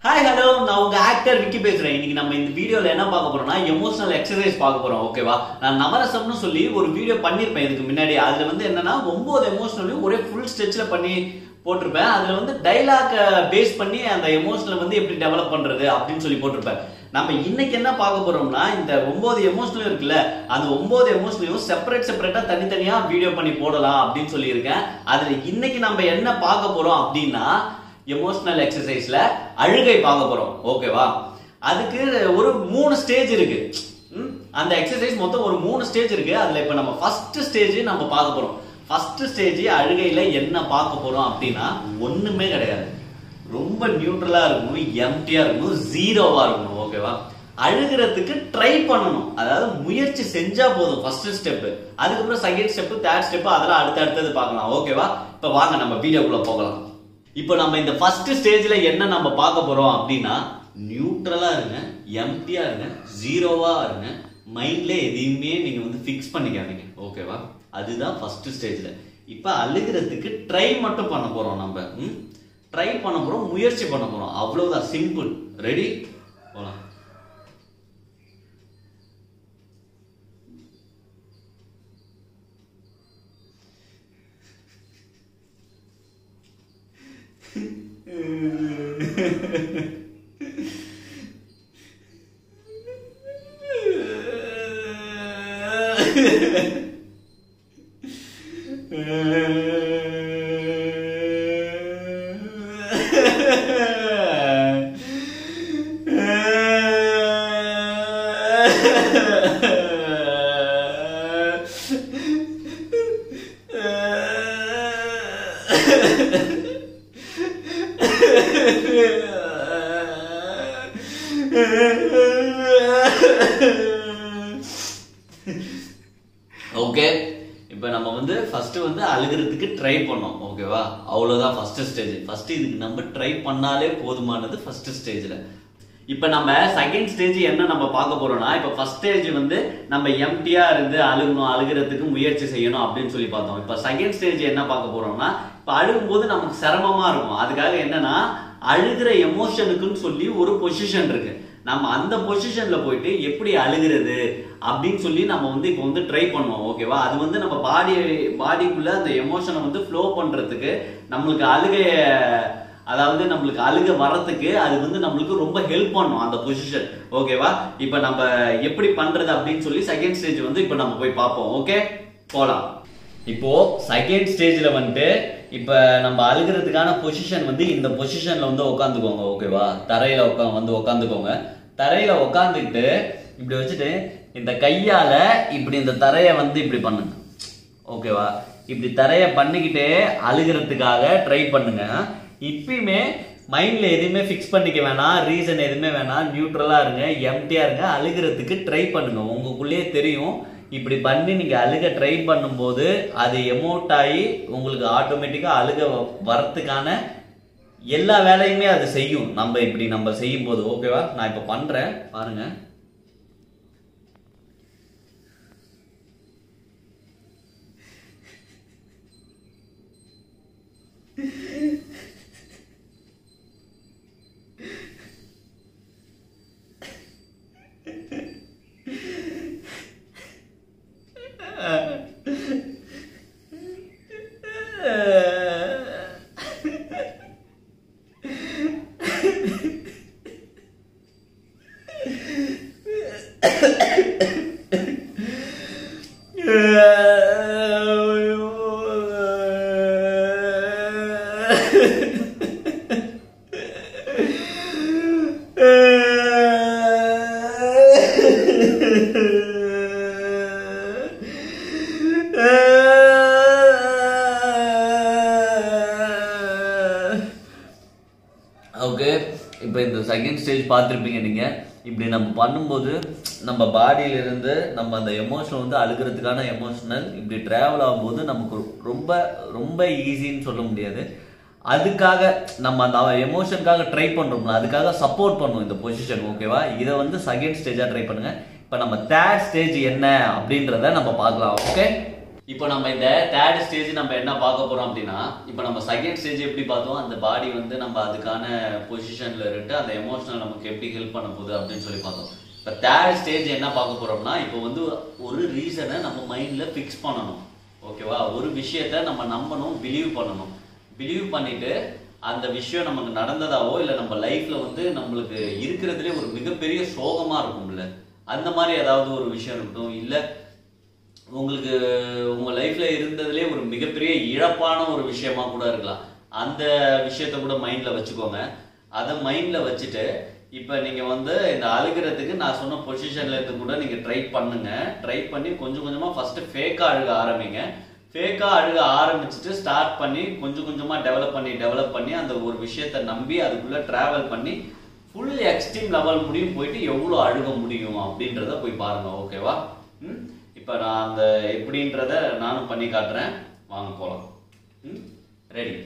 Hi hello நான் உங்க actor Vicky பேசுறேன் இன்னைக்கு நம்ம இந்த வீடியோல என்ன பார்க்க போறோம்னா எமோஷனல் எக்ஸசைஸ் பார்க்க போறோம் ஓகேவா நான் நவரசம்னு சொல்லி ஒரு வீடியோ பண்ணிருப்பேன் இதுக்கு முன்னாடி அதுல வந்து என்னன்னா ஒன்பது எமோஷனலையும் ஒரே ஃபுல் ஸ்ட்ரெச்ல பண்ணி போட்டிருப்பேன் அதுல வந்து டைலாக் பேஸ் பண்ணி அந்த எமோஷனல் வந்து எப்படி டெவலப் பண்றது அப்படின்னு சொல்லி போட்டிருப்பேன் நம்ம இன்னைக்கு என்ன பார்க்க போறோம்னா இந்த ஒன்பது எமோஷனல் இருக்குல்ல அந்த ஒன்பது எமோஷனலையும் செப்பரேட் செப்பரேட்டா தனித்தனியா வீடியோ பண்ணி போடலாம் அப்படின்னு சொல்லியிருக்கேன் அதுல இன்னைக்கு நம்ம என்ன பார்க்க போறோம் அப்படின்னா எமோஷனல் எக்ஸசைஸ்ல அழுகை பார்க்க போறோம் ஓகேவா அதுக்கு ஒரு மூணு ஸ்டேஜ் இருக்கு ம்? அந்த எக்ஸசைஸ் மொத்தம் ஒரு மூணு ஸ்டேஜ் இருக்கு அதுல இப்ப நம்ம ஃபர்ஸ்ட் ஸ்டேஜ் நம்ம பார்க்க போறோம் ஃபர்ஸ்ட் ஸ்டேஜ் அழுகையில என்ன பார்க்க போறோம் அப்படின்னா ஒண்ணுமே கிடையாது ரொம்ப நியூட்ரலா இருக்கணும் எம்டியா இருக்கணும் ஜீரோவா இருக்கணும் ஓகேவா அழுகிறதுக்கு ட்ரை பண்ணணும் அதாவது முயற்சி செஞ்சா போதும் ஃபர்ஸ்ட் ஸ்டெப் அதுக்கப்புறம் செகண்ட் ஸ்டெப் தேர்ட் ஸ்டெப் அதெல்லாம் அடுத்து அடுத்தது பார்க்கலாம் ஓகேவா இப்ப வாங்க நம்ம வீடியோக்குள்ள போகலாம் இப்போ நம்ம இந்த ஃபர்ஸ்ட் ஸ்டேஜ்ல என்ன நம்ம பார்க்க போறோம் அப்படின்னா நியூட்ரலா இருங்க எம்டியா இருங்க ஜீரோவா இருங்க மைண்ட்ல எதையுமே நீங்க வந்து ஃபிக்ஸ் பண்ணிக்காதீங்க ஓகேவா அதுதான் ஃபர்ஸ்ட் ஸ்டேஜ்ல இப்போ அழுகிறதுக்கு ட்ரை மட்டும் பண்ண போறோம் நம்ம ட்ரை பண்ண போறோம் முயற்சி பண்ண போறோம் அவ்வளவுதான் சிம்பிள் ரெடி போலாம் ஓகே இப்போ நம்ம வந்து ஃபர்ஸ்ட் வந்து அழுகிறதுக்கு ட்ரை பண்ணோம் ஓகேவா அவ்வளோதான் ஃபர்ஸ்ட் ஸ்டேஜ் ஃபர்ஸ்ட் இதுக்கு நம்ம ட்ரை பண்ணாலே போதுமானது ஃபர்ஸ்ட் ஸ்டேஜ்ல இப்போ நம்ம செகண்ட் ஸ்டேஜ் என்ன நம்ம பார்க்க போறோம்னா இப்போ ஃபர்ஸ்ட் ஸ்டேஜ் வந்து நம்ம எம்டியா இருந்து அழுகணும் அழுகிறதுக்கு முயற்சி செய்யணும் அப்படின்னு சொல்லி பார்த்தோம் இப்போ செகண்ட் ஸ்டேஜ் என்ன பார்க்க போறோம்னா இப்போ அழுகும்போது நமக்கு சிரமமா இருக்கும் அதுக்காக என்னன்னா அழுகிற எமோஷனுக்குன்னு சொல்லி ஒரு பொசிஷன் இருக்கு நம்ம அந்த பொசிஷன்ல போயிட்டு எப்படி அழுகிறது அப்படின்னு சொல்லி நம்ம வந்து இப்போ வந்து ட்ரை பண்ணுவோம் ஓகேவா அது வந்து நம்ம பாடி பாடிக்குள்ள அந்த எமோஷனை வந்து ஃப்ளோ பண்றதுக்கு நம்மளுக்கு அழுகைய அதாவது நம்மளுக்கு அழுக வர்றதுக்கு அது வந்து நம்மளுக்கு ரொம்ப ஹெல்ப் பண்ணும் அந்த பொசிஷன் ஓகேவா இப்போ நம்ம எப்படி பண்றது அப்படின்னு சொல்லி செகண்ட் ஸ்டேஜ் வந்து இப்போ நம்ம போய் பார்ப்போம் ஓகே போலாம் இப்போ செகண்ட் ஸ்டேஜ்ல வந்துட்டு இப்ப நம்ம அழுகிறதுக்கான பொசிஷன் வந்து இந்த பொசிஷன்ல வந்து உட்காந்துக்கோங்க ஓகேவா தரையில உட்கா வந்து உட்காந்துக்கோங்க தரையில உட்காந்துக்கிட்டு இப்படி வச்சுட்டு இந்த கையால இப்படி இந்த தரைய வந்து இப்படி பண்ணுங்க ஓகேவா இப்படி தரைய பண்ணிக்கிட்டே அழுகிறதுக்காக ட்ரை பண்ணுங்க இப்பயுமே மைண்ட்ல எதுவுமே ஃபிக்ஸ் பண்ணிக்க வேணாம் ரீசன் எதுவுமே வேணாம் நியூட்ரலா இருங்க எம்டியா இருங்க அழுகிறதுக்கு ட்ரை பண்ணுங்க உங்களுக்குள்ளேயே தெரியும் இப்படி பண்ணி நீங்க அழுக ட்ரை பண்ணும்போது அது எமோட் ஆகி உங்களுக்கு ஆட்டோமேட்டிக்கா அழுக வ- வரத்துக்கான எல்லா வேலையுமே அது செய்யும் நம்ம இப்படி நம்ம செய்யும் போது ஓகேவா நான் இப்ப பண்றேன் பாருங்க ஓகே இப்போ இந்த செகண்ட் ஸ்டேஜ் பார்த்துருப்பீங்க நீங்க இப்படி நம்ம பண்ணும்போது நம்ம பாடியில இருந்து நம்ம அந்த எமோஷன் வந்து அழுகிறதுக்கான எமோஷனல் இப்படி டிராவல் ஆகும்போது நமக்கு ரொம்ப ரொம்ப ஈஸின்னு சொல்ல முடியாது அதுக்காக நம்ம அந்த எமோஷனுக்காக ட்ரை பண்றோம்ல அதுக்காக சப்போர்ட் பண்ணும் இந்த பொசிஷன் ஓகேவா இதை வந்து செகண்ட் ஸ்டேஜா ட்ரை பண்ணுங்க இப்போ நம்ம தேர்ட் ஸ்டேஜ் என்ன அப்படின்றத நம்ம பார்க்கலாம் ஓகே இப்போ நம்ம இந்த தேர்ட் ஸ்டேஜ் நம்ம என்ன பார்க்க போறோம் அப்படின்னா இப்போ நம்ம செகண்ட் ஸ்டேஜ் எப்படி பார்த்தோம் அந்த பாடி வந்து நம்ம அதுக்கான பொசிஷன்ல இருந்து அந்த எமோஷனல் நமக்கு எப்படி ஹெல்ப் பண்ண போகுது அப்படின்னு சொல்லி பார்த்தோம் இப்போ தேர்ட் ஸ்டேஜ் என்ன பார்க்க போறோம்னா இப்போ வந்து ஒரு ரீசனை நம்ம மைண்ட்ல ஃபிக்ஸ் பண்ணணும் ஓகேவா ஒரு விஷயத்த நம்ம நம்பணும் பிலீவ் பண்ணணும் பிலீவ் பண்ணிட்டு அந்த விஷயம் நமக்கு நடந்ததாவோ இல்லை நம்ம லைஃப்ல வந்து நம்மளுக்கு இருக்கிறதுலே ஒரு மிகப்பெரிய சோகமா இருக்கும்ல அந்த மாதிரி ஏதாவது ஒரு விஷயம் இருக்கட்டும் இல்லை உங்களுக்கு உங்க லைஃப்ல இருந்ததுலே ஒரு மிகப்பெரிய இழப்பான ஒரு விஷயமா கூட இருக்கலாம் அந்த விஷயத்த கூட மைண்ட்ல வச்சுக்கோங்க அதை மைண்ட்ல வச்சுட்டு இப்போ நீங்க வந்து இந்த அழுகிறதுக்கு நான் சொன்ன பொசிஷன்ல இருந்து கூட நீங்க ட்ரை பண்ணுங்க ட்ரை பண்ணி கொஞ்சம் கொஞ்சமா ஃபர்ஸ்ட் ஃபேக்கா அழுக ஆரம்பிங்க ஃபேக்கா அழுக ஆரம்பிச்சுட்டு ஸ்டார்ட் பண்ணி கொஞ்சம் கொஞ்சமா டெவலப் பண்ணி டெவலப் பண்ணி அந்த ஒரு விஷயத்த நம்பி அதுக்குள்ள டிராவல் பண்ணி ஃபுல் எக்ஸ்ட்ரீம் லெவல் முடியும் போயிட்டு எவ்வளோ அழுக முடியும் அப்படின்றத போய் பாருங்க ஓகேவா ம் இப்போ நான் அந்த எப்படின்றத நானும் பண்ணி காட்டுறேன் வாங்க போகலாம் ம் ரெடி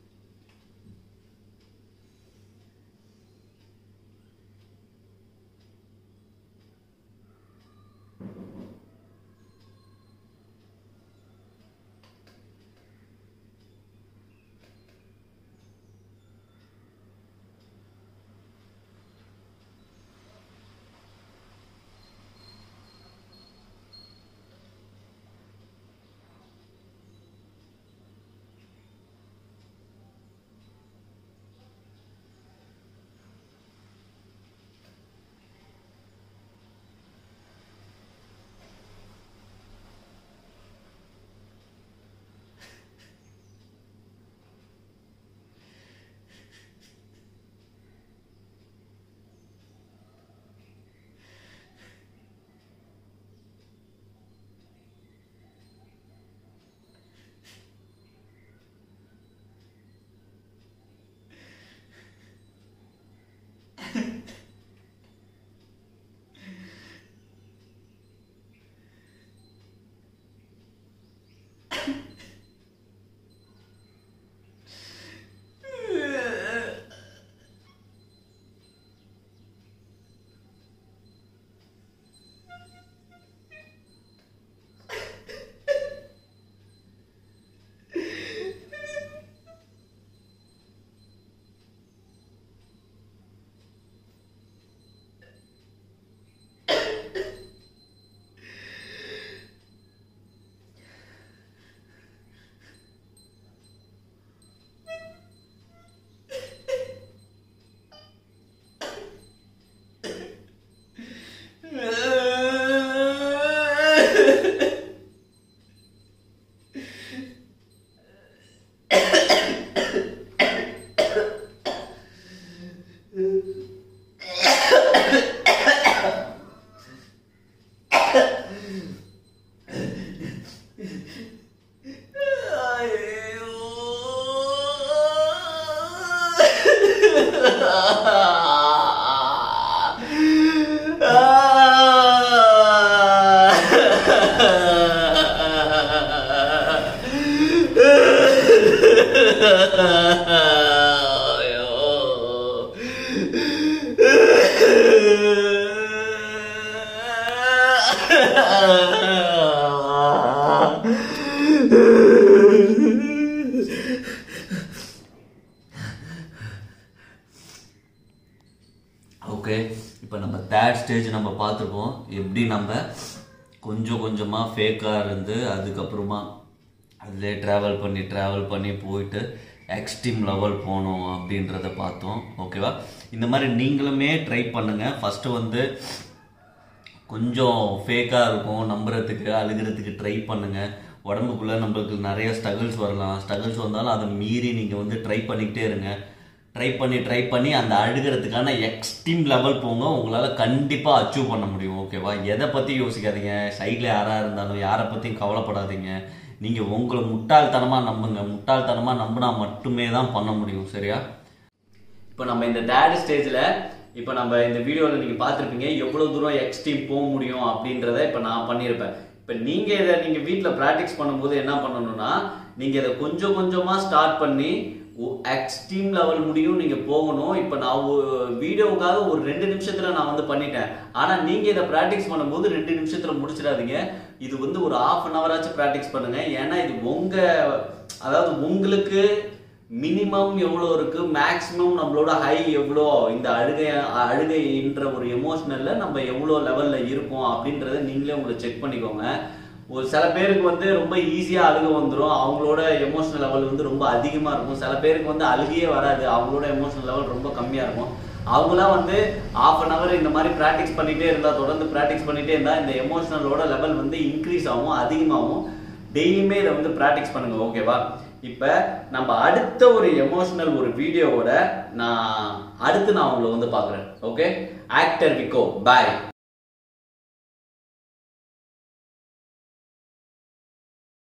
ஓகே இப்போ நம்ம தேர்ட் ஸ்டேஜ் நம்ம பார்த்துருப்போம் எப்படி நம்ம கொஞ்சம் கொஞ்சமாக ஃபேக்காக இருந்து அதுக்கப்புறமா அதிலே ட்ராவல் பண்ணி ட்ராவல் பண்ணி போயிட்டு எக்ஸ்ட்ரீம் லெவல் போகணும் அப்படின்றத பார்த்தோம் ஓகேவா இந்த மாதிரி நீங்களுமே ட்ரை பண்ணுங்கள் ஃபஸ்ட்டு வந்து கொஞ்சம் ஃபேக்காக இருக்கும் நம்புறதுக்கு அழுகிறதுக்கு ட்ரை பண்ணுங்கள் உடம்புக்குள்ளே நம்மளுக்கு நிறைய ஸ்ட்ரகிள்ஸ் வரலாம் ஸ்ட்ரகிள்ஸ் வந்தாலும் அதை மீறி நீங்கள் வந்து ட்ரை பண்ணிக்கிட்டே இருங்க ட்ரை பண்ணி ட்ரை பண்ணி அந்த அழுகிறதுக்கான எக்ஸ்ட்ரீம் லெவல் போங்க உங்களால் கண்டிப்பாக அச்சீவ் பண்ண முடியும் ஓகேவா எதை பற்றி யோசிக்காதீங்க சைடில் யாராக இருந்தாலும் யாரை பற்றியும் கவலைப்படாதீங்க நீங்கள் உங்களை முட்டாள்தனமாக நம்புங்க முட்டாள்தனமாக நம்பினா மட்டுமே தான் பண்ண முடியும் சரியா இப்போ நம்ம இந்த தேர்ட் ஸ்டேஜில் இப்போ நம்ம இந்த வீடியோவில் நீங்கள் பார்த்துருப்பீங்க எவ்வளோ தூரம் எக்ஸ்ட்ரீம் போக முடியும் அப்படின்றத இப்போ நான் பண்ணியிருப்பேன் இப்போ நீங்கள் இதை நீங்கள் வீட்டில் ப்ராக்டிஸ் பண்ணும்போது என்ன பண்ணணும்னா நீங்கள் இதை கொஞ்சம் கொஞ்சமாக ஸ்டார்ட் பண்ணி எக்ஸ்ட்ரீம் லெவல் முடியும் நீங்கள் போகணும் இப்போ நான் வீடியோவுக்காக ஒரு ரெண்டு நிமிஷத்தில் நான் வந்து பண்ணிட்டேன் ஆனால் நீங்கள் இதை ப்ராக்டிஸ் பண்ணும்போது ரெண்டு நிமிஷத்தில் முடிச்சிடாதீங்க இது வந்து ஒரு ஆஃப் அன் ஹவராச்சும் ப்ராக்டிஸ் பண்ணுங்க ஏன்னா இது உங்க அதாவது உங்களுக்கு மினிமம் எவ்வளோ இருக்கு மேக்ஸிமம் நம்மளோட ஹை எவ்வளோ இந்த அழுகை அழுகைன்ற ஒரு எமோஷனல்ல நம்ம எவ்வளோ லெவல்ல இருக்கோம் அப்படின்றத நீங்களே உங்களை செக் பண்ணிக்கோங்க ஒரு சில பேருக்கு வந்து ரொம்ப ஈஸியாக அழுக வந்துடும் அவங்களோட எமோஷனல் லெவல் வந்து ரொம்ப அதிகமாக இருக்கும் சில பேருக்கு வந்து அழுகையே வராது அவங்களோட எமோஷனல் லெவல் ரொம்ப கம்மியாக இருக்கும் அவங்களாம் வந்து ஆஃப் அன் ஹவர் இந்த மாதிரி ப்ராக்டிஸ் பண்ணிட்டே இருந்தால் தொடர்ந்து ப்ராக்டிஸ் பண்ணிட்டே இருந்தால் இந்த எமோஷனலோட லெவல் வந்து இன்க்ரீஸ் ஆகும் அதிகமாகும் டெய்லியுமே இதை வந்து ப்ராக்டிஸ் பண்ணுங்க ஓகேவா இப்போ நம்ம அடுத்த ஒரு எமோஷனல் ஒரு வீடியோவோட நான் அடுத்து நான் உங்களை வந்து பார்க்குறேன் ஓகே ஆக்டர் விக்கோ பாய்